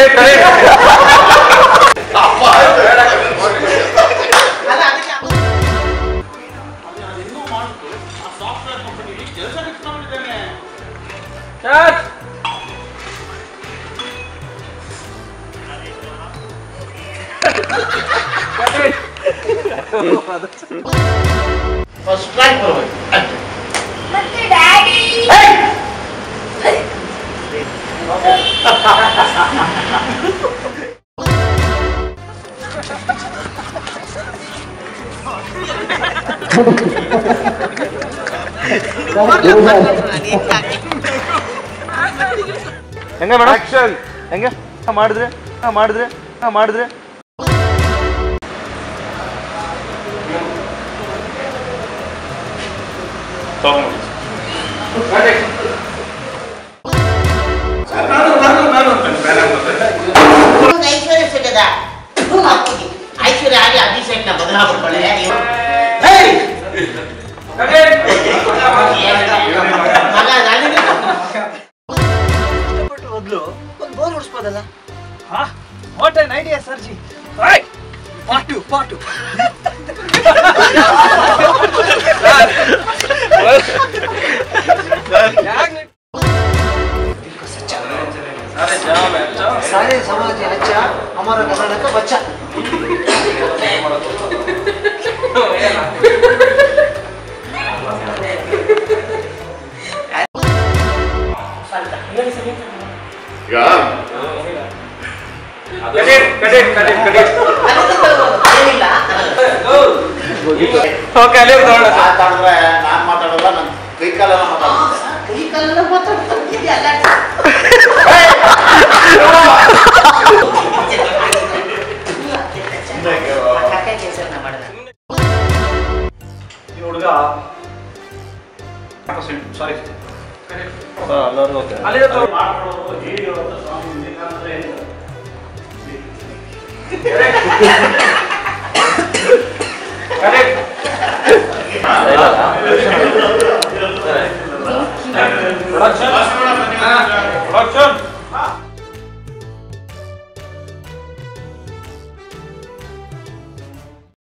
ಅಲ್ಲ ಅದಕ್ಕೆ first try ಬರ್ಬೇಕು ಅಷ್ಟೇ ಮತ್ತೆ ಡ್ಯಾಡಿ ಹೆಂಗ ಮೇಡಮ್ ಆಕ್ಷನ್ ಹೆಂಗೆ ಹಾ, ಮಾಡಿದ್ರೆ ಹಾ, ಮಾಡಿದ್ರೆ ಹಾ, ಮಾಡಿದ್ರೆ ಒಂದು ಐಶ್ವರ್ಯ ಸಿಗದ ಐಶ್ವರ್ಯ ಆಗಿ ಅಭಿಷೇಕ್ನ ಬದಲಾಗ್ಬಿಡ್ಕೊಳ್ಳೆ ಮಗ ನನಗೆ ಮೊದಲು ಒಂದು ಬೋರ್ ಹೊಡಿಸ್ಬೋದಲ್ಲ ವಾಟ್ ಅನ್ ಐಡಿಯಾ ಸರ್ಜಿ ಪಾಟು ಪಾಟು सारे समाज अच्छा हमारा कर्नाटक बच्चा ಏನಿಲ್ಲ ಓಕೆ ಅಲ್ಲಿ ಮಾತಾಡಿದ್ರೆ ನಾನು ಮಾತಾಡಲ್ಲ ನನ್ನ ಕೈ ಕಾಲೆಲ್ಲ ಮಾತಾಡ್ತೀನಿ ಕೈ ಕಾಲೆಲ್ಲ ಮಾತಾಡ್ತೀನಿ ಅಲ್ಲ ಕೆಲಸ ಮಾಡಿದ ಈ ಹುಡುಗ ಸಾರಿ ಎಲ್ಲರಿಗೂ ಓಕೆ ಅಲ್ಲಿ ಇಲ್ಲ